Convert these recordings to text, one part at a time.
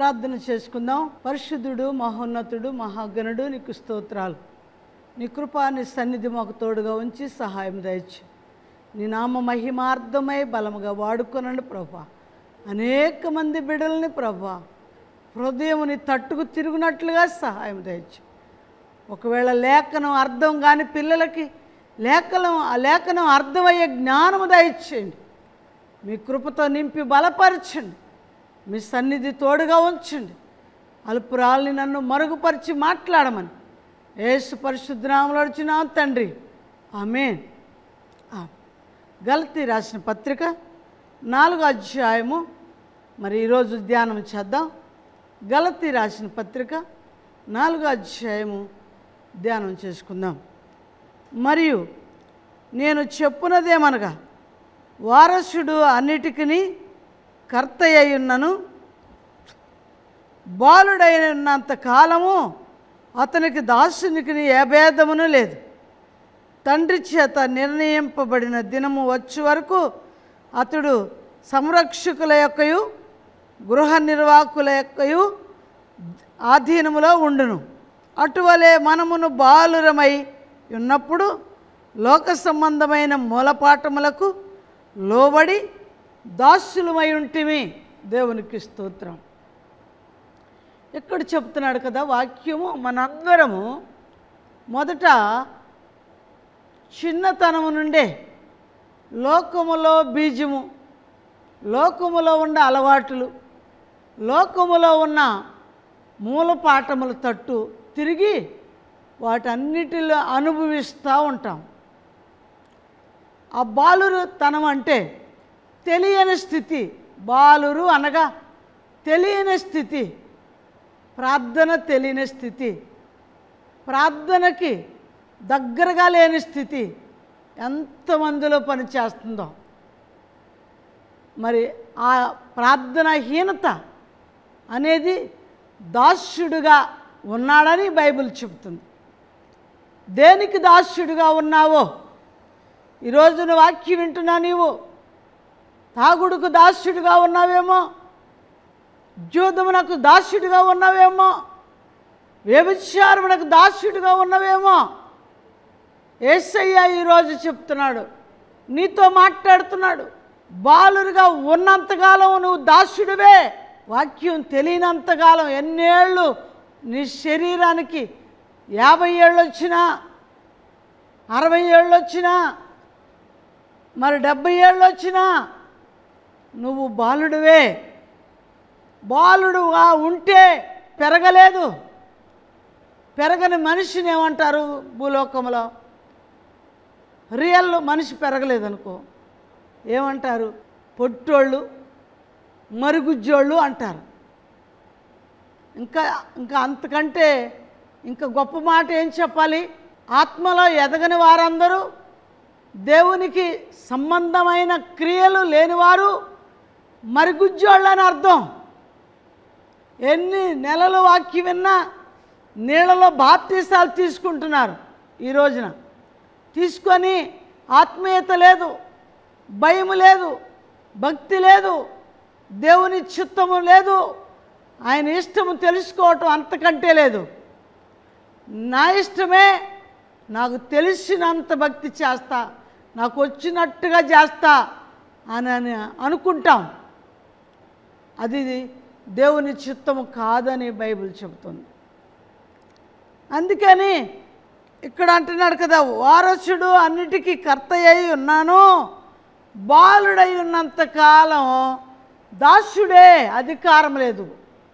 ప్రార్థన చేసుకుందాం పరిశుద్ధుడు మహోన్నతుడు మహాగణుడు నీకు స్తోత్రాలు నీ కృప నీ సన్నిధి మాకు తోడుగా ఉంచి సహాయం దయచు నీ నామ మహిమార్థమై బలముగా వాడుకొనండి ప్రభా అనేక మంది బిడ్డల్ని ప్రభా హృదయముని తట్టుకు తిరుగునట్లుగా సహాయం దయచు ఒకవేళ లేఖనం అర్థం కాని పిల్లలకి లేఖనం ఆ లేఖనం అర్థమయ్యే జ్ఞానము దయచేయండి మీ కృపతో నింపి బలపరచండి మీ సన్నిధి తోడుగా ఉంచండి అల్పురాల్ని నన్ను మరుగుపరిచి మాట్లాడమని ఏసు పరిశుద్ధనామలు వచ్చిన తండ్రి ఆమెన్ ఆ. గలతీ రాసిన పత్రిక నాలుగో అధ్యాయము మరి ఈరోజు ధ్యానం చేద్దాం గలతీ రాసిన పత్రిక నాలుగో అధ్యాయము ధ్యానం చేసుకుందాం మరియు నేను చెప్పునదేమనగా వారసుడు అన్నిటికీ కర్త అయ్యున్నను బాలుడైనంత కాలము అతనికి దాసునికి ఏ భేదమును లేదు తండ్రి చేత నిర్ణయింపబడిన దినము వచ్చే వరకు అతడు సంరక్షకుల యొక్కయు గృహ నిర్వాహకుల యొక్కయు ఆధీనములో ఉండును అటువలే మనమును బాలురమై ఉన్నప్పుడు లోక సంబంధమైన మూలపాఠములకు లోబడి దాసులమై ఉంటిమి దేవునికి స్తోత్రం ఇక్కడ చెప్తున్నాడు కదా వాక్యము మనందరము మొదట చిన్నతనము నుండే లోకములో బీజము లోకములో ఉన్న అలవాట్లు లోకములో ఉన్న మూలపాఠముల తట్టు తిరిగి వాటన్నిటిలో అనుభవిస్తూ ఉంటాం ఆ బాలురు తనం అంటే తెలియని స్థితి బాలురు అనగా తెలియని స్థితి ప్రార్థన తెలియని స్థితి ప్రార్థనకి దగ్గరగా లేని స్థితి ఎంతమందిలో పనిచేస్తుందో మరి ఆ ప్రార్థనాహీనత అనేది దాస్యుడుగా ఉన్నాడని బైబిల్ చెబుతుంది దేనికి దాస్యుడిగా ఉన్నావో ఈరోజు నువ్వు వాక్యం వింటున్నా నీవు తాగుడుకు దాస్యుడిగా ఉన్నావేమో జూదమునకు దాస్యుడిగా ఉన్నావేమో వ్యభిచారమునకు దాస్యుడిగా ఉన్నావేమో ఏసయ్య ఈరోజు చెప్తున్నాడు నీతో మాట్లాడుతున్నాడు బాలురుగా ఉన్నంతకాలం నువ్వు దాస్యుడివే వాక్యం తెలియనంతకాలం ఎన్నేళ్ళు నీ శరీరానికి యాభై ఏళ్ళు వచ్చినా అరవై ఏళ్ళు వచ్చినా మరి డెబ్బై ఏళ్ళు వచ్చినా నువ్వు బాలుడివే బాలుడుగా ఉంటే పెరగలేదు పెరగని మనిషిని ఏమంటారు భూలోకంలో రియల్ మనిషి పెరగలేదనుకో ఏమంటారు పొట్టోళ్ళు మరుగుజ్జోళ్ళు అంటారు ఇంకా ఇంకా అంతకంటే ఇంకా గొప్ప మాట ఏం చెప్పాలి ఆత్మలో ఎదగని వారందరూ దేవునికి సంబంధమైన క్రియలు లేనివారు మరుగుజ్జోళ్ళు అని అర్థం ఎన్ని నెలలు వాక్యం విన్నా నీళ్ళలో బాప్తీసాలు తీసుకుంటున్నారు ఈ రోజున తీసుకొని ఆత్మీయత లేదు భయం లేదు భక్తి లేదు దేవుని చిత్తము లేదు ఆయన ఇష్టము తెలుసుకోవటం అంతకంటే లేదు నా ఇష్టమే నాకు తెలిసినంత భక్తి చేస్తా నాకు వచ్చినట్టుగా చేస్తా అని అని అనుకుంటాం అది దేవుని చిత్తము కాదని బైబిల్ చెబుతుంది అందుకని ఇక్కడ అంటున్నాడు కదా వారసుడు అన్నిటికీ కర్త అయి ఉన్నాను బాలుడై ఉన్నంత కాలం దాసుడే అధికారం లేదు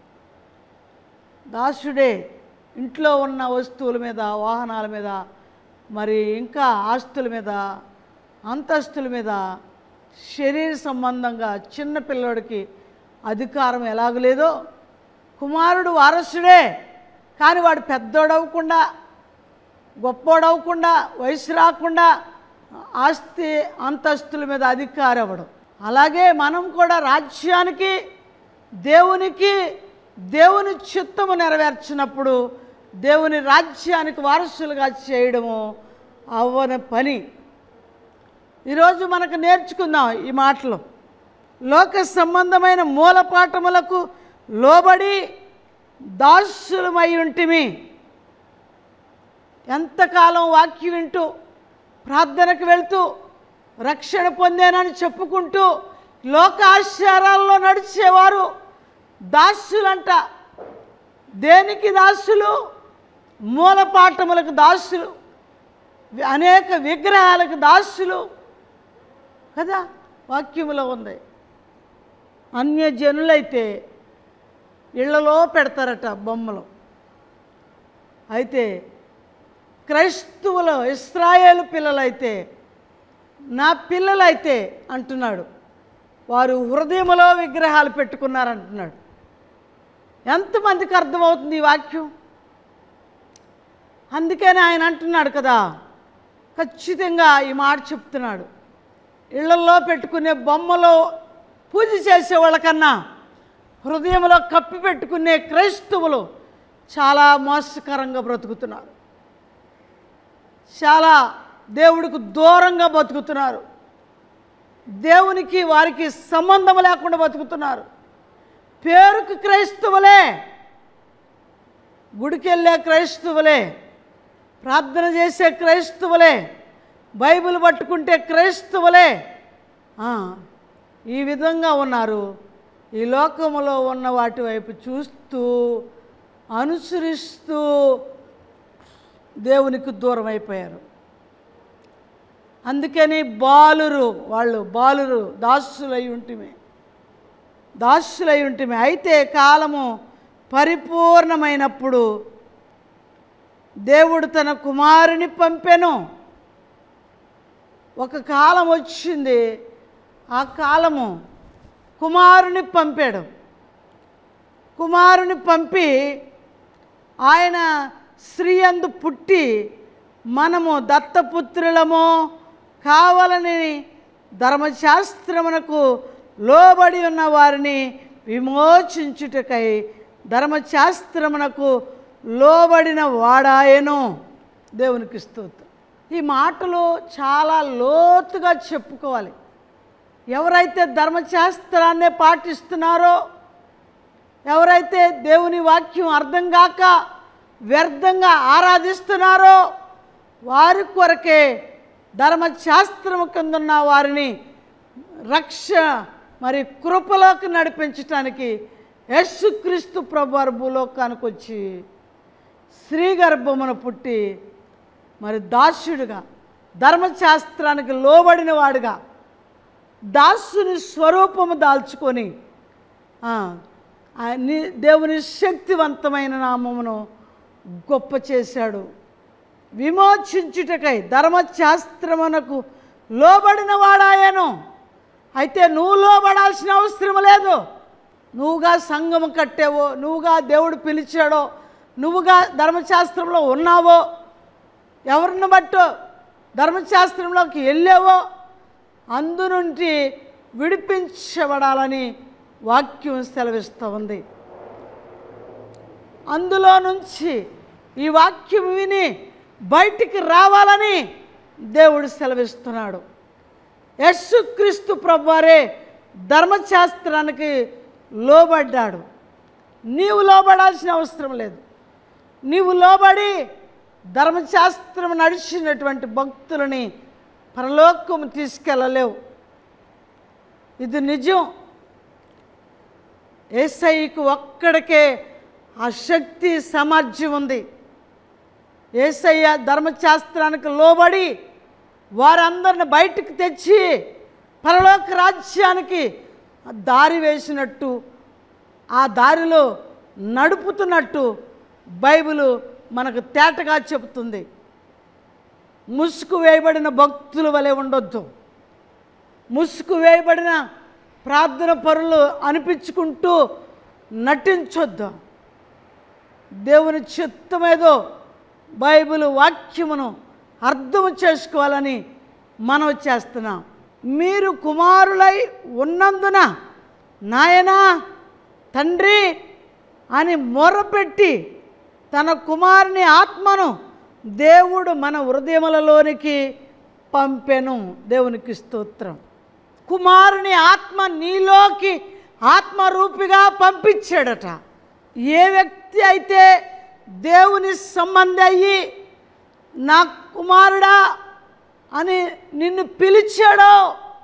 దాసుడే ఇంట్లో ఉన్న వస్తువుల మీద వాహనాల మీద మరి ఇంకా ఆస్తుల మీద అంతస్తుల మీద శరీర సంబంధంగా చిన్న పిల్లోడికి అధికారం ఎలాగలేదో కుమారుడు వారసుడే కానీ వాడు పెద్దోడవకుండా గొప్పోడవకుండా వయసు రాకుండా ఆస్తి అంతస్తుల మీద అధికారం అవ్వడం అలాగే మనం కూడా రాజ్యానికి దేవునికి దేవుని చిత్తము నెరవేర్చినప్పుడు దేవుని రాజ్యానికి వారసులుగా చేయడము అవ్వని పని ఈరోజు మనకు నేర్చుకుందాం ఈ మాటలు లోక సంబంధమైన మూలపాఠములకు లోబడి దాసులమై ఉంటిమి ఎంతకాలం వాక్యం వింటూ ప్రార్థనకు వెళ్తూ రక్షణ పొందానని చెప్పుకుంటూ లోకాచారాల్లో నడిచేవారు దాసులంట దేనికి దాసులు మూలపాఠములకు దాసులు అనేక విగ్రహాలకు దాసులు కదా వాక్యములో ఉంది అన్యజనులైతే ఇళ్లలో పెడతారట బొమ్మలు అయితే క్రైస్తవులు ఇస్రాయేలు పిల్లలైతే నా పిల్లలైతే అంటున్నాడు వారు హృదయములో విగ్రహాలు పెట్టుకున్నారంటున్నాడు ఎంతమందికి అర్థమవుతుంది ఈ వాక్యం అందుకని ఆయన అంటున్నాడు కదా ఖచ్చితంగా ఈ మాట చెప్తున్నాడు ఇళ్లలో పెట్టుకునే బొమ్మలో పూజ చేసే వాళ్ళకన్నా హృదయంలో కప్పి పెట్టుకునే క్రైస్తవులు చాలా మోసకరంగా బ్రతుకుతున్నారు చాలా దేవుడికి దూరంగా బతుకుతున్నారు దేవునికి వారికి సంబంధం లేకుండా బతుకుతున్నారు పేరుకు క్రైస్తవులే గుడికెళ్ళే క్రైస్తవులే ప్రార్థన చేసే క్రైస్తవులే బైబిల్ పట్టుకుంటే క్రైస్తవులే ఆ, ఈ విధంగా ఉన్నారు ఈ లోకములో ఉన్న వాటి వైపు చూస్తూ అనుసరిస్తూ దేవునికి దూరం అయిపోయారు అందుకని బాలురు వాళ్ళు బాలురు దాసులై ఉంటిమే దాసులై ఉంటిమే అయితే కాలము పరిపూర్ణమైనప్పుడు దేవుడు తన కుమారుని పంపెను ఒక కాలం వచ్చింది ఆ కాలము కుమారుని పంపాడు కుమారుని పంపి ఆయన స్త్రీ అందు పుట్టి మనము దత్తపుత్రులము కావాలని ధర్మశాస్త్రమునకు లోబడి ఉన్న వారిని విమోచించుటకై ధర్మశాస్త్రమునకు లోబడిన వాడాయను దేవునికి స్తోత్రం ఈ మాటలు చాలా లోతుగా చెప్పుకోవాలి ఎవరైతే ధర్మశాస్త్రాన్నే పాటిస్తున్నారో ఎవరైతే దేవుని వాక్యం అర్థం కాక వ్యర్థంగా ఆరాధిస్తున్నారో వారి కొరకే ధర్మశాస్త్రము కింద ఉన్న వారిని రక్ష మరి కృపలోకి నడిపించటానికి యేసుక్రీస్తు ప్రభువారు భూలోకానికి వచ్చి స్త్రీ గర్భమున పుట్టి మరి దాసుడుగా ధర్మశాస్త్రానికి లోబడిన వాడుగా దాసుని స్వరూపము దాల్చుకొని ఆ, ఆ ని- దేవుని శక్తివంతమైన నామమును గొప్ప చేశాడు విమోచించుటకై ధర్మశాస్త్రమునకు లోబడిన వాడాయను అయితే నువ్వు లోబడాల్సిన అవసరం లేదు నువ్వుగా సంఘము కట్టావో నువ్వుగా దేవుడు పిలిచాడో నువ్వుగా ధర్మశాస్త్రంలో ఉన్నావో ఎవరిని బట్టో ధర్మశాస్త్రంలోకి వెళ్ళావో అందు నుండి విడిపించబడాలని వాక్యం సెలవిస్తూ ఉంది అందులో నుంచి ఈ వాక్యం విని బయటికి రావాలని దేవుడు సెలవిస్తున్నాడు యేసుక్రీస్తు ప్రభువారే ధర్మశాస్త్రానికి లోబడ్డాడు నీవు లోబడాల్సిన అవసరం లేదు నీవు లోబడి ధర్మశాస్త్రం నడిచినటువంటి భక్తులని పరలోకము తీసుకెళ్ళలేవు ఇది నిజం ఏసైకు ఒక్కడికే ఆ శక్తి సామర్థ్యం ఉంది ఏసయ్య ధర్మశాస్త్రానికి లోబడి వారందరిని బయటకు తెచ్చి పరలోక రాజ్యానికి దారి వేసినట్టు ఆ దారిలో నడుపుతున్నట్టు బైబిల్ మనకు తేటగా చెబుతుంది ముసుగు వేయబడిన భక్తుల వలె ఉండొద్దు ముసుగు వేయబడిన ప్రార్థన పరులు అనిపించుకుంటూ నటించొద్దు దేవుని చిత్తమేదో బైబిల్ వాక్యమును అర్థం చేసుకోవాలని మనం చేస్తున్నాం మీరు కుమారులై ఉన్నందున నాయనా తండ్రి అని మొరపెట్టి తన కుమారుని ఆత్మను దేవుడు మన హృదయములలోనికి పంపెను దేవునికి స్తోత్రం కుమారుని ఆత్మ నీలోకి ఆత్మరూపిగా పంపించాడట ఏ వ్యక్తి అయితే దేవుని సంబంధి అయ్యి నా కుమారుడా అని నిన్ను పిలిచాడో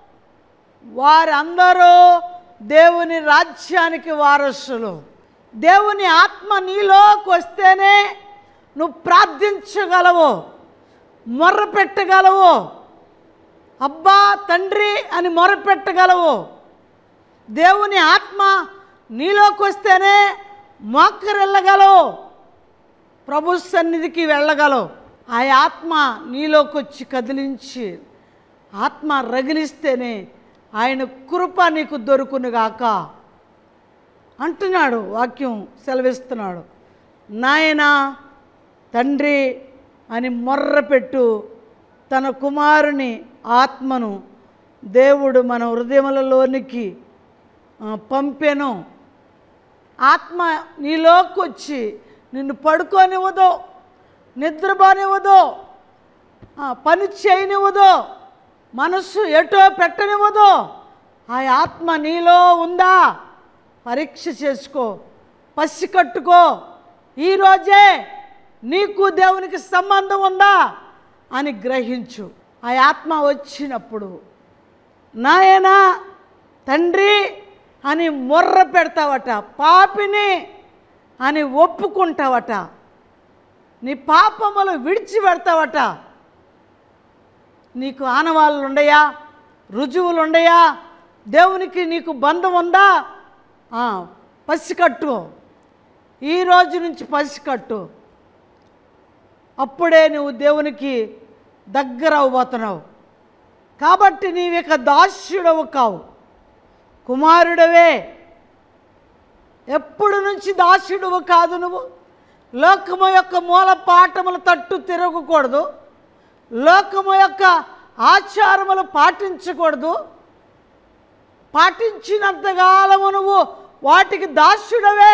వారందరూ దేవుని రాజ్యానికి వారసులు దేవుని ఆత్మ నీలోకి వస్తేనే నువ్వు ప్రార్థించగలవు మొర్ర పెట్టగలవు అబ్బా తండ్రి అని మొరపెట్టగలవు దేవుని ఆత్మ నీలోకి వస్తేనే మోకరెళ్ళగలవు ప్రభు సన్నిధికి వెళ్ళగలవు ఆ ఆత్మ నీలోకి వచ్చి కదిలించి ఆత్మ రగిలిస్తేనే ఆయన కృప నీకు దొరుకునుగాక అంటున్నాడు వాక్యం సెలవిస్తున్నాడు నాయన తండ్రి అని మొర్రపెట్టు తన కుమారుని ఆత్మను దేవుడు మన హృదయములలోనికి ఆ, పంపెను ఆత్మ నీలోకి వచ్చి నిన్ను పడుకోనివ్వదు నిద్రపోనివ్వదు ఆ, పని చేయనివ్వదు మనస్సు ఎటో పెట్టనివ్వదు ఆ ఆత్మ నీలో ఉందా పరీక్ష చేసుకో పసి కట్టుకో ఈరోజే నీకు దేవునికి సంబంధం ఉందా అని గ్రహించు ఆ ఆత్మ వచ్చినప్పుడు నాయనా తండ్రి అని మొర్ర పెడతావట పాపిని అని ఒప్పుకుంటావట నీ పాపములు విడిచిపెడతావట నీకు ఆనవాళ్ళు ఉండయా రుజువులు ఉండయా దేవునికి నీకు బంధం ఉందా ఆ, పసికట్టు ఈ రోజు నుంచి పసికట్టు అప్పుడే నువ్వు దేవునికి దగ్గర అవ్వబోతున్నావు కాబట్టి నీవిక దాస్యుడవు కావు కుమారుడవే ఎప్పుడు నుంచి దాస్యుడవు కాదు నువ్వు లోకము యొక్క మూల పాఠములు తట్టు తిరగకూడదు లోకము యొక్క ఆచారములు పాటించకూడదు పాటించినంతకాలము నువ్వు వాటికి దాస్యుడవే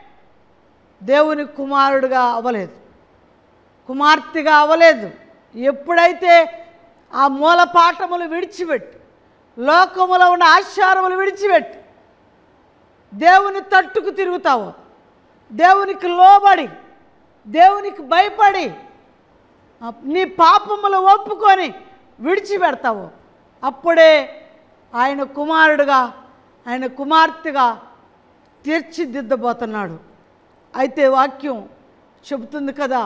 దేవుని కుమారుడుగా అవ్వలేదు కుమార్తెగా అవ్వలేదు ఎప్పుడైతే ఆ మూల పాఠములు విడిచిపెట్టి లోకములో ఉన్న ఆచారములు విడిచిపెట్టి దేవుని తట్టుకు తిరుగుతావు దేవునికి లోబడి దేవునికి భయపడి ఆ, నీ పాపములు ఒప్పుకొని విడిచిపెడతావు అప్పుడే ఆయన కుమారుడుగా ఆయన కుమార్తెగా తీర్చిదిద్దబోతున్నాడు అయితే వాక్యం చెబుతుంది కదా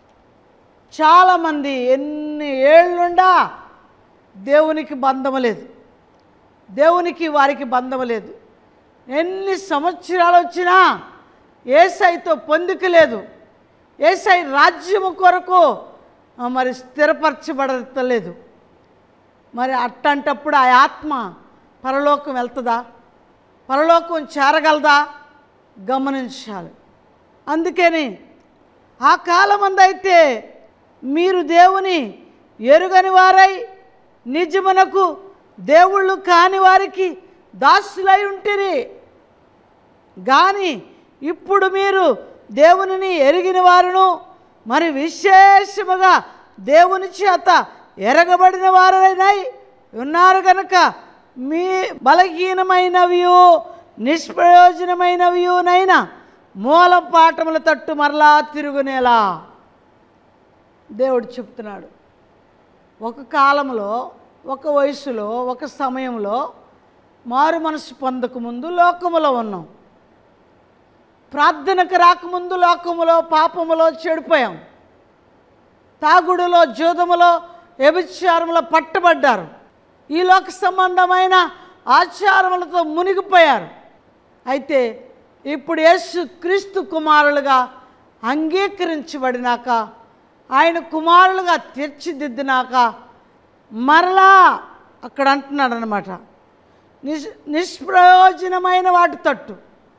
చాలామంది ఎన్ని ఏళ్ళుండా దేవునికి బంధం లేదు దేవునికి వారికి బంధం లేదు ఎన్ని సంవత్సరాలు వచ్చినా ఏసైతో పొందిక లేదు ఏసై రాజ్యము కొరకు ఆ, మరి స్థిరపరచబడతలేదు మరి అట్టంటప్పుడు ఆ ఆత్మ పరలోకం వెళ్తుందా పరలోకం చేరగలదా గమనించాలి అందుకని ఆ కాలమందైతే మీరు దేవుని ఎరుగని వారై నిజమునకు దేవుళ్ళు కాని వారికి దాసులై ఉంటిరి కానీ ఇప్పుడు మీరు దేవునిని ఎరిగిన వారును మరి విశేషముగా దేవుని చేత ఎరగబడిన వారైనాయి ఉన్నారు కనుక మీ బలహీనమైనవియు నిష్ప్రయోజనమైనవియునైనా మూల పాఠముల తట్టు మరలా తిరుగునేలా దేవుడు చెప్తున్నాడు ఒక కాలంలో ఒక వయసులో ఒక సమయంలో మారు మనసు పొందకముందు లోకములో ఉన్నాం ప్రార్థనకు రాకముందు లోకములో పాపములో చెడిపోయాం తాగుడులో జూదములో వ్యభిచారములో పట్టబడ్డారు ఈ లోక సంబంధమైన ఆచారములతో మునిగిపోయారు అయితే ఇప్పుడు యేసు క్రీస్తు కుమారులుగా అంగీకరించబడినాక ఆయన కుమారులుగా తీర్చిదిద్దినాక మరలా అక్కడ అంటున్నాడు అనమాట నిష్ నిష్ప్రయోజనమైన వాటి తట్టు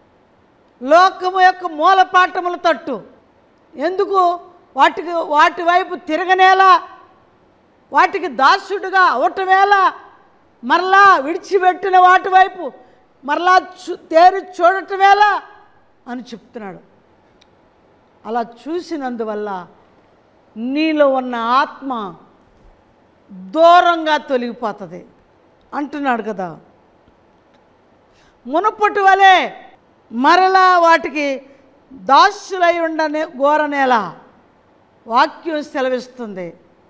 లోకము యొక్క మూలపాఠముల తట్టు ఎందుకు వాటికి వాటి వైపు తిరగనేలా వాటికి దాసుడుగా అవటమేలా మరలా విడిచిపెట్టిన వాటి వైపు మరలా చూ తేరి చూడటమేలా అని చెప్తున్నాడు అలా చూసినందువల్ల నీలో ఉన్న ఆత్మ దూరంగా తొలగిపోతుంది అంటున్నాడు కదా మునుపటి వలె మరలా వాటికి దాసులై ఉండనే ఘోర నేల వాక్యం సెలవిస్తుంది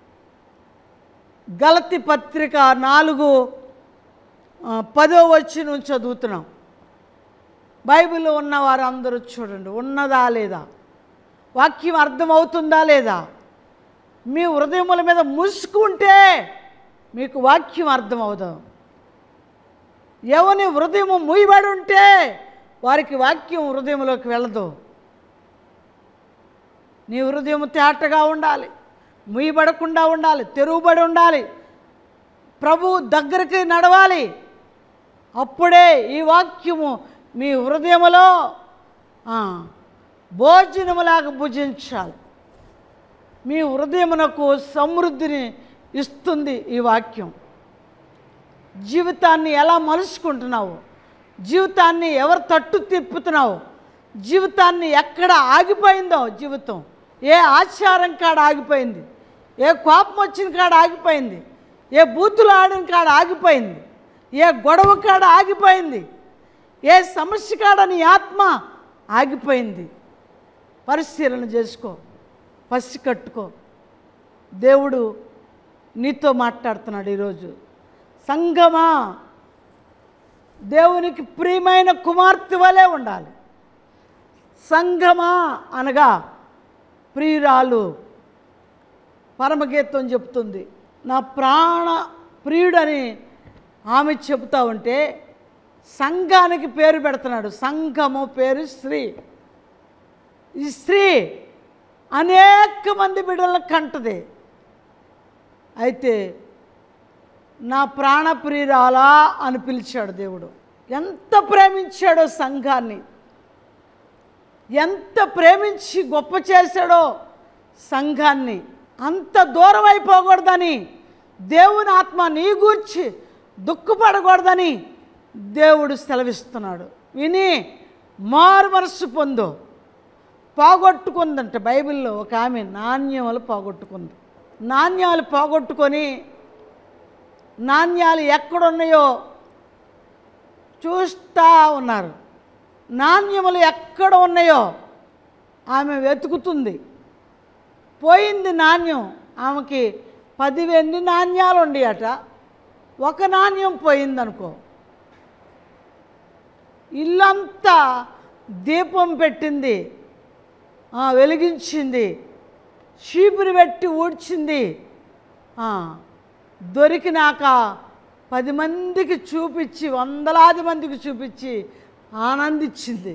గలతి పత్రిక నాలుగు ఆ, పదో వచ్చి నుంచి చదువుతున్నాం బైబిల్లో ఉన్న వారు అందరూ చూడండి ఉన్నదా లేదా వాక్యం అర్థమవుతుందా లేదా మీ హృదయముల మీద ముసుకుంటే మీకు వాక్యం అర్థమవుదాం ఎవని హృదయము ముయ్యబడి ఉంటే వారికి వాక్యం హృదయంలోకి వెళ్ళదు నీ హృదయం తేటగా ఉండాలి ముయ్యబడకుండా ఉండాలి తెరుగుబడి ఉండాలి ప్రభు దగ్గరికి నడవాలి అప్పుడే ఈ వాక్యము మీ హృదయములో ఆ, భోజనములాగా భుజించాలి మీ హృదయమునకు సమృద్ధిని ఇస్తుంది ఈ వాక్యం జీవితాన్ని ఎలా మలుచుకుంటున్నావు జీవితాన్ని ఎవరు తట్టు తిప్పుతున్నావు జీవితాన్ని ఎక్కడ ఆగిపోయిందో జీవితం ఏ ఆచారం కాడ ఆగిపోయింది ఏ కోపం వచ్చిన కాడ ఆగిపోయింది ఏ బూతులు ఆడిన కాడ ఆగిపోయింది ఏ గొడవ కాడ ఆగిపోయింది ఏ సమస్య కాడ నీ ఆత్మ ఆగిపోయింది పరిశీలన చేసుకో పసి కట్టుకో దేవుడు నీతో మాట్లాడుతున్నాడు ఈరోజు సంగమా దేవునికి ప్రియమైన కుమార్తె వలె ఉండాలి సంగమా అనగా ప్రియురాలు పరమగీతం చెప్తుంది నా ప్రాణ ప్రియుడని ఆమె చెబుతా ఉంటే సంఘానికి పేరు పెడుతున్నాడు సంఘము పేరు స్త్రీ ఈ స్త్రీ అనేక మంది బిడ్డలను కంటది అయితే నా ప్రాణప్రియురాలా అని పిలిచాడు దేవుడు ఎంత ప్రేమించాడో సంఘాన్ని ఎంత ప్రేమించి గొప్ప చేశాడో సంఘాన్ని అంత దూరం అయిపోకూడదని దేవుని ఆత్మ నీ గూర్చి దుఃఖపడకూడదని దేవుడు సెలవిస్తున్నాడు విని మారు మనస్సు పొందు పోగొట్టుకుందంట బైబిల్లో ఒక ఆమె నాణ్యములు పోగొట్టుకుంది నాణ్యాలు పోగొట్టుకొని నాణ్యాలు ఎక్కడున్నాయో చూస్తూ ఉన్నారు నాణ్యములు ఎక్కడ ఉన్నాయో ఆమె వెతుకుతుంది పోయింది నాణ్యం ఆమెకి పది వెండి నాణ్యాలు ఉండేయట ఒక నాణ్యం పోయిందనుకో ఇల్లంతా దీపం పెట్టింది ఆ, వెలిగించింది చీపురు పెట్టి ఊడ్చింది ఆ, దొరికినాక పది మందికి చూపించి వందలాది మందికి చూపించి ఆనందించింది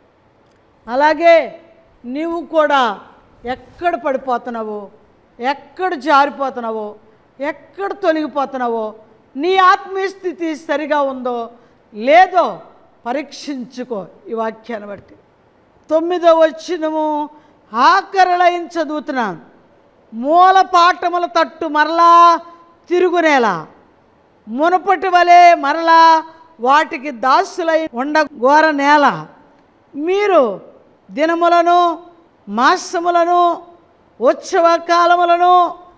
అలాగే నీవు కూడా ఎక్కడ పడిపోతున్నావో ఎక్కడ జారిపోతున్నావో ఎక్కడ తొలగిపోతున్నావో నీ ఆత్మీయ స్థితి సరిగా ఉందో లేదో పరీక్షించుకో ఈ వాక్యాన్ని బట్టి తొమ్మిదో వచ్చినము ఆకరళైన చదువుతున్నాను మూల పాఠముల తట్టు మరలా తిరుగునేలా మునుపటి వలె మరలా వాటికి దాసులై ఉండ ఘోర నేల మీరు దినములను మాసములను ఉత్సవ కాలములను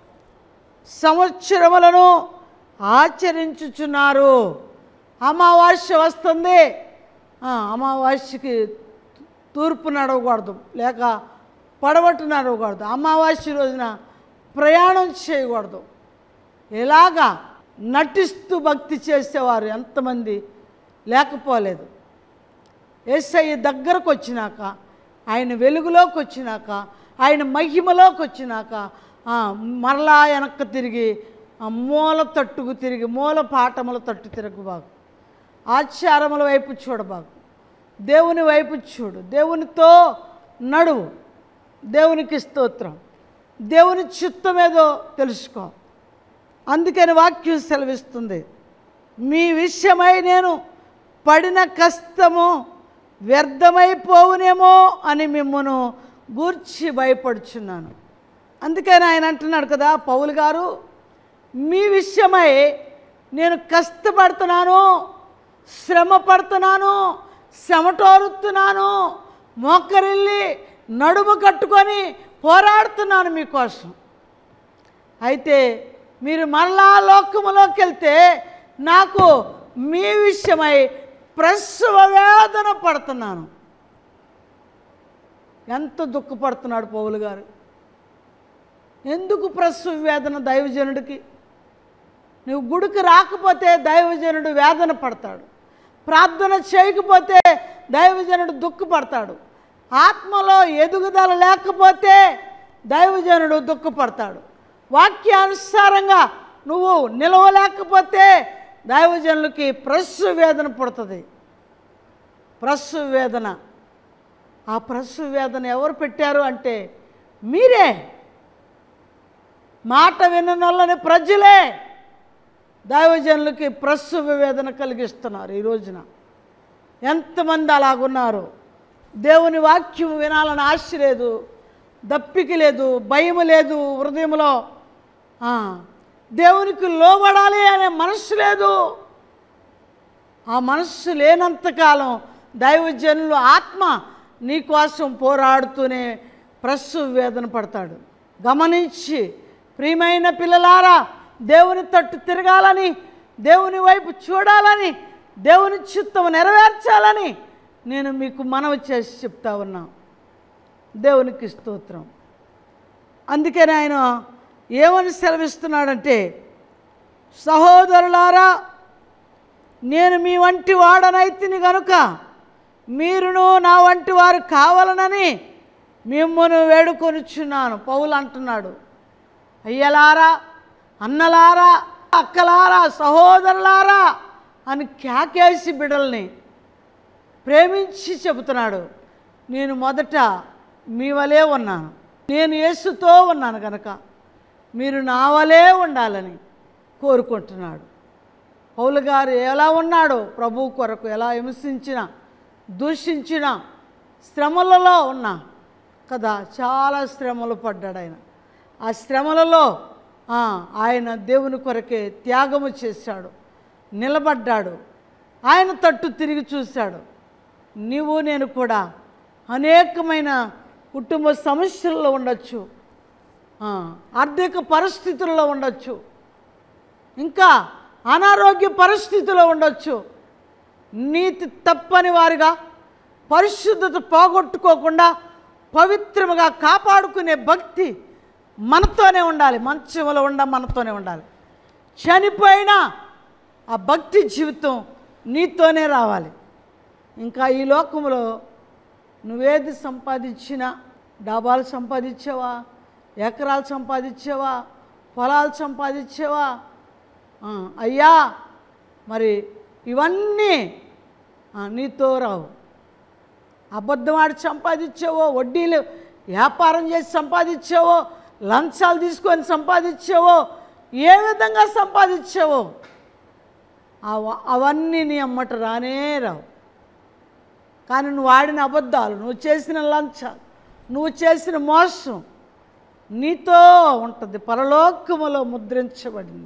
సంవత్సరములను ఆచరించుచున్నారు అమావాస్య వస్తుంది ఆ, అమావాస్యకి తూర్పు నడవకూడదు లేక పడవట్టు నడవకూడదు అమావాస్య రోజున ప్రయాణం చేయకూడదు ఇలాగా నటిస్తూ భక్తి చేసేవారు ఎంతమంది లేకపోలేదు ఏసఐ దగ్గరకు వచ్చినాక ఆయన వెలుగులోకి వచ్చినాక ఆయన మహిమలోకి వచ్చినాక ఆ, మరలా వెనక్కి తిరిగి ఆ మూల తట్టుకు తిరిగి మూల పాఠముల తట్టు తిరగబాకు ఆచారముల వైపు చూడబాకు దేవుని వైపు చూడు దేవునితో నడువు దేవునికి స్తోత్రం దేవుని చిత్తం ఏదో తెలుసుకో అందుకని వాక్యం సెలవిస్తుంది మీ విషయమై నేను పడిన కష్టము వ్యర్థమైపోవునేమో అని మిమ్మను గూర్చి భయపడుచున్నాను అందుకని ఆయన అంటున్నాడు కదా పౌలు గారు మీ విషయమై నేను కష్టపడుతున్నాను శ్రమ పడుతున్నాను శ్రమటోరుతున్నాను మోకరిల్లి నడుము కట్టుకొని పోరాడుతున్నాను మీకోసం అయితే మీరు మరలా లోకములోకి వెళ్తే నాకు మీ విషయమై ప్రసవ వేదన పడుతున్నాను ఎంత దుఃఖపడుతున్నాడు పౌలు గారు ఎందుకు ప్రసవ వేదన దైవజనుడికి నువ్వు గుడికి రాకపోతే దైవజనుడు వేదన పడతాడు ప్రార్థన చేయకపోతే దైవజనుడు దుఃఖపడతాడు ఆత్మలో ఎదుగుదల లేకపోతే దైవజనుడు దుఃఖపడతాడు వాక్యానుసారంగా నువ్వు నిలవలేకపోతే దైవజనులకి ప్రస్సు వేదన పుడుతుంది ప్రస్సు వేదన ఆ ప్రస్సు వేదన ఎవరు పెట్టారు అంటే మీరే మాట విననొల్లని ప్రజలే దైవజనులకి ప్రస్తుత వేదన కలిగిస్తున్నారు ఈ రోజున ఎంతమంది అలాగున్నారు దేవుని వాక్యం వినాలని ఆశ లేదు దప్పిక లేదు భయం లేదు హృదయంలో ఆ, దేవునికి లోబడాలి అనే మనస్సు లేదు ఆ మనస్సు లేనంతకాలం దైవజనులు ఆత్మ నీ కోసం పోరాడుతూనే ప్రస్సు వేదన పడతాడు గమనించి ప్రియమైన పిల్లలారా దేవుని తట్టు తిరగాలని దేవుని వైపు చూడాలని దేవుని చిత్తం నెరవేర్చాలని నేను మీకు మనవి చేసి చెప్తా ఉన్నా దేవునికి స్తోత్రం అందుకని ఆయన ఏమని సెలవిస్తున్నాడంటే సహోదరులారా నేను మీ వంటి వాడనైతిని గనుక మీరును నా వంటి వారు కావాలనని మిమ్మను వేడుకొనుచున్నాను పౌలు అంటున్నాడు అయ్యలారా అన్నలారా అక్కలారా సహోదరులారా అని కేకేసి బిడల్ని ప్రేమించి చెబుతున్నాడు నేను మొదట మీ వలే ఉన్నాను నేను యేసుతో ఉన్నాను కనుక మీరు నా వలే ఉండాలని కోరుకుంటున్నాడు పౌలు గారు ఎలా ఉన్నాడో ప్రభు కొరకు ఎలా హింసించిన దూషించిన శ్రమలలో ఉన్నా కదా చాలా శ్రమలు పడ్డాడు ఆయన ఆ శ్రమలలో ఆ, ఆయన దేవుని కొరకే త్యాగము చేశాడు నిలబడ్డాడు ఆయన తట్టు తిరిగి చూశాడు నీవు నేను కూడా అనేకమైన కుటుంబ సమస్యల్లో ఉండొచ్చు ఆ, ఆర్థిక పరిస్థితుల్లో ఉండొచ్చు ఇంకా అనారోగ్య పరిస్థితిలో ఉండొచ్చు నీతి తప్పని వారుగా పరిశుద్ధత పోగొట్టుకోకుండా పవిత్రముగా కాపాడుకునే భక్తి మనతోనే ఉండాలి మంచంలో ఉండ మనతోనే ఉండాలి చనిపోయినా ఆ భక్తి జీవితం నీతోనే రావాలి ఇంకా ఈ లోకంలో నువ్వేది సంపాదించినా డాబాలు సంపాదించావా ఎకరాలు సంపాదించావా పొలాలు సంపాదించావా ఆ, అయ్యా మరి ఇవన్నీ ఆ, నీతో రావు అబద్ధం ఆడి సంపాదించావో వడ్డీలు వ్యాపారం చేసి సంపాదించావో లంచాలు తీసుకొని సంపాదించావో ఏ విధంగా సంపాదించావో అవ- అవన్నీ నీ అమ్మట రానే రావు కానీ నువ్వు ఆడిన అబద్ధాలు నువ్వు చేసిన లంచాలు నువ్వు చేసిన మోసం నీతో ఉంటుంది పరలోకములో ముద్రించబడింది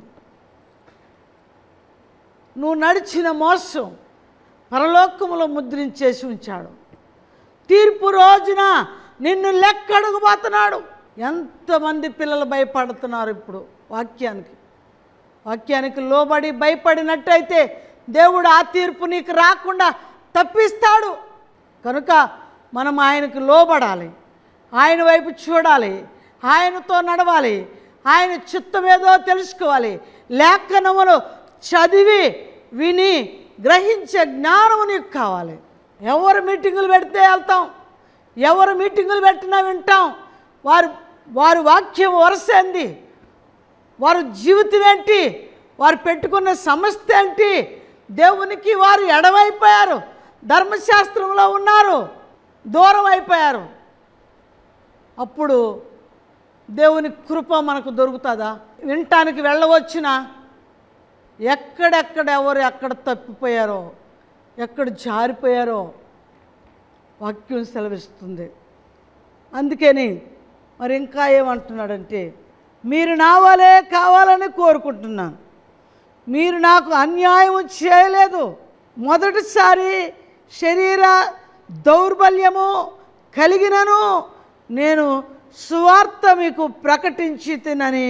నువ్వు నడిచిన మోసం పరలోకములో ముద్రించేసి ఉంచాడు తీర్పు రోజున నిన్ను లెక్కడుగుపోతున్నాడు ఎంతమంది పిల్లలు భయపడుతున్నారు ఇప్పుడు వాక్యానికి వాక్యానికి లోబడి భయపడినట్టయితే దేవుడు ఆ తీర్పు నీకు రాకుండా తప్పిస్తాడు కనుక మనం ఆయనకు లోబడాలి ఆయన వైపు చూడాలి ఆయనతో నడవాలి ఆయన చిత్తం ఏదో తెలుసుకోవాలి లేఖనములు చదివి విని గ్రహించే జ్ఞానము నీకు కావాలి ఎవరు మీటింగులు పెడితే వెళ్తాం ఎవరు మీటింగులు పెట్టినా వింటాం వారు వారి వాక్యం వరసేంది వారు జీవితం ఏంటి వారు పెట్టుకున్న సమస్య ఏంటి దేవునికి వారు ఎడమైపోయారు ధర్మశాస్త్రంలో ఉన్నారు దూరం అయిపోయారు అప్పుడు దేవుని కృప మనకు దొరుకుతుందా వినటానికి వెళ్ళవచ్చునా ఎక్కడెక్కడ ఎవరు ఎక్కడ తప్పిపోయారో ఎక్కడ జారిపోయారో వాక్యం సెలవిస్తుంది అందుకని మరి ఇంకా ఏమంటున్నాడంటే మీరు నా వలే కావాలని కోరుకుంటున్నాను మీరు నాకు అన్యాయం చేయలేదు మొదటిసారి శరీర దౌర్బల్యము కలిగినను నేను సువార్త మీకు ప్రకటించి తినని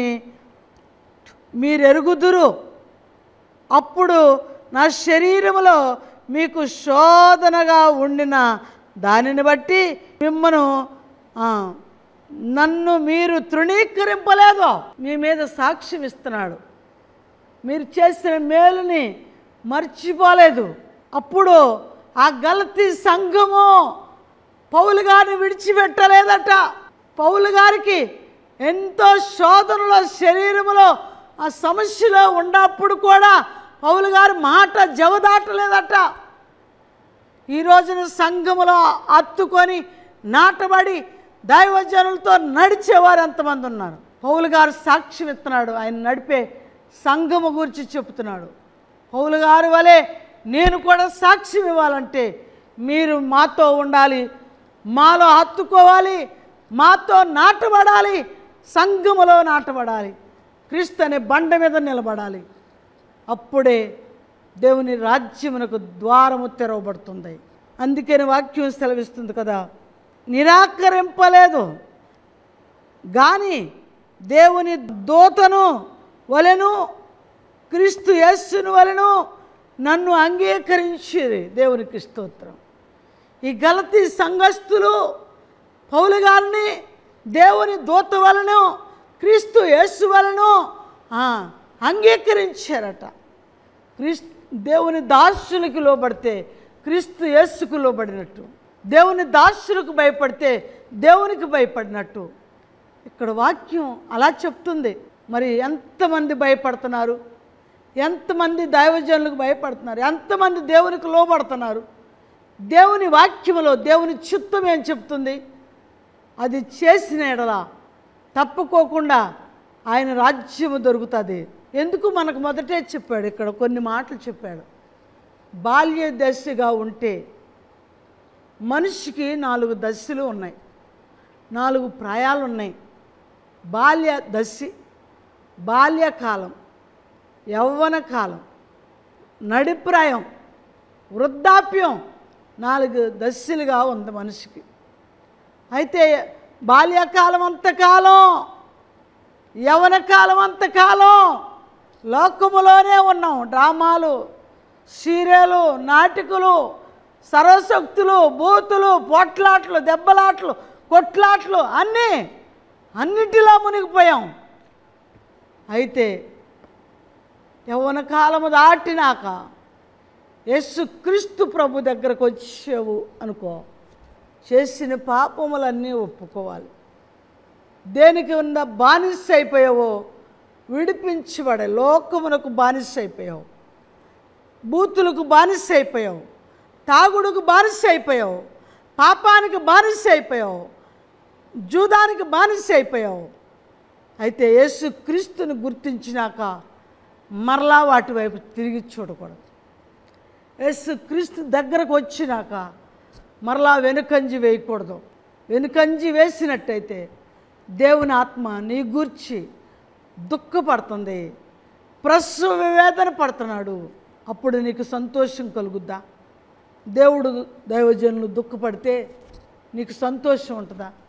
మీరు ఎరుగుదురు అప్పుడు నా శరీరములో మీకు శోధనగా ఉండిన దానిని బట్టి మిమ్మను ఆ, నన్ను మీరు తృణీకరింపలేదు మీ మీద సాక్ష్యం ఇస్తున్నాడు మీరు చేసిన మేలుని మర్చిపోలేదు అప్పుడు ఆ గలతీ సంఘము పౌలు గారిని విడిచిపెట్టలేదట పౌలు గారికి ఎంతో శోధనలో శరీరములో ఆ సమస్యలో ఉన్నప్పుడు కూడా పౌలు గారి మాట జవదాటలేదట ఈ రోజున సంఘములో అత్తుకొని నాటబడి దైవజనులతో నడిచేవారు ఎంతమంది ఉన్నారు పౌలు గారు సాక్ష్యం ఇస్తున్నాడు ఆయన నడిపే సంఘము గురించి చెప్తున్నాడు పౌలు గారు వలె నేను కూడా సాక్ష్యం ఇవ్వాలంటే మీరు మాతో ఉండాలి మాలో హత్తుకోవాలి మాతో నాటబడాలి సంఘములో నాటబడాలి క్రీస్తు అనే బండ మీద నిలబడాలి అప్పుడే దేవుని రాజ్యమునకు ద్వారము తెరవబడుతుంది అందుకని వాక్యం సెలవిస్తుంది కదా నిరాకరింపలేదు కానీ దేవుని దూతను వలెను క్రీస్తు యేస్సును వలెను నన్ను అంగీకరించిరి దేవునికి స్తోత్రం ఈ గలతీ సంఘస్థులు పౌలు గారిని దేవుని దూత వలన క్రీస్తు యేసు వలన ఆ, అంగీకరించారట క్రీస్తు దేవుని దాసులకు లోబడితే క్రీస్తు యేసుకు లోబడినట్టు దేవుని దాసులకు భయపడితే దేవునికి భయపడినట్టు ఇక్కడ వాక్యం అలా చెప్తుంది మరి ఎంతమంది భయపడుతున్నారు ఎంతమంది దైవజనులకు భయపడుతున్నారు ఎంతమంది దేవునికి లోబడుతున్నారు దేవుని వాక్యములో దేవుని చిత్తం ఏం చెప్తుంది అది చేసిన ఎడల తప్పుకోకుండా ఆయన రాజ్యము దొరుకుతుంది ఎందుకు మనకు మొదటే చెప్పాడు ఇక్కడ కొన్ని మాటలు చెప్పాడు బాల్య దశగా ఉంటే మనిషికి నాలుగు దశలు ఉన్నాయి నాలుగు ప్రాయాలు ఉన్నాయి బాల్య దశి బాల్యకాలం యవ్వన కాలం నడిప్రాయం వృద్ధాప్యం నాలుగు దశలుగా ఉంది మనిషికి అయితే బాల్యకాలం అంతకాలం యవన కాలం అంతకాలం లోకములోనే ఉన్నాం డ్రామాలు సీరియలు నాటికలు సర్వశక్తులు బూతులు పొట్లాట్లు దెబ్బలాట్లు కొట్లాట్లు అన్నీ అన్నిటిలో మునిగిపోయాం అయితే యవ్వన కాలము దాటినాక యేసు క్రీస్తు ప్రభు దగ్గరకు వచ్చావు అనుకో చేసిన పాపములన్నీ ఒప్పుకోవాలి దేనికి ఉన్న బానిస అయిపోయావో విడిపించబడే లోకమునకు బానిస అయిపోయావు బూతులకు బానిస అయిపోయావు తాగుడుకు బానిస అయిపోయావు పాపానికి బానిస అయిపోయావు జూదానికి బానిస అయిపోయావు అయితే యేసు క్రీస్తుని గుర్తించినాక మరలా వాటి వైపు తిరిగి చూడకూడదు యేసు క్రీస్తు దగ్గరకు వచ్చినాక మరలా వెనుకంజి వేయకూడదు వెనుకంజి వేసినట్టయితే దేవుని ఆత్మ నీ గూర్చి దుఃఖపడుతుంది ప్రసవ వేదన పడుతున్నాడు అప్పుడు నీకు సంతోషం కలుగుద్దా దేవుడు దైవజనులు దుఃఖపడితే నీకు సంతోషం ఉంటుందా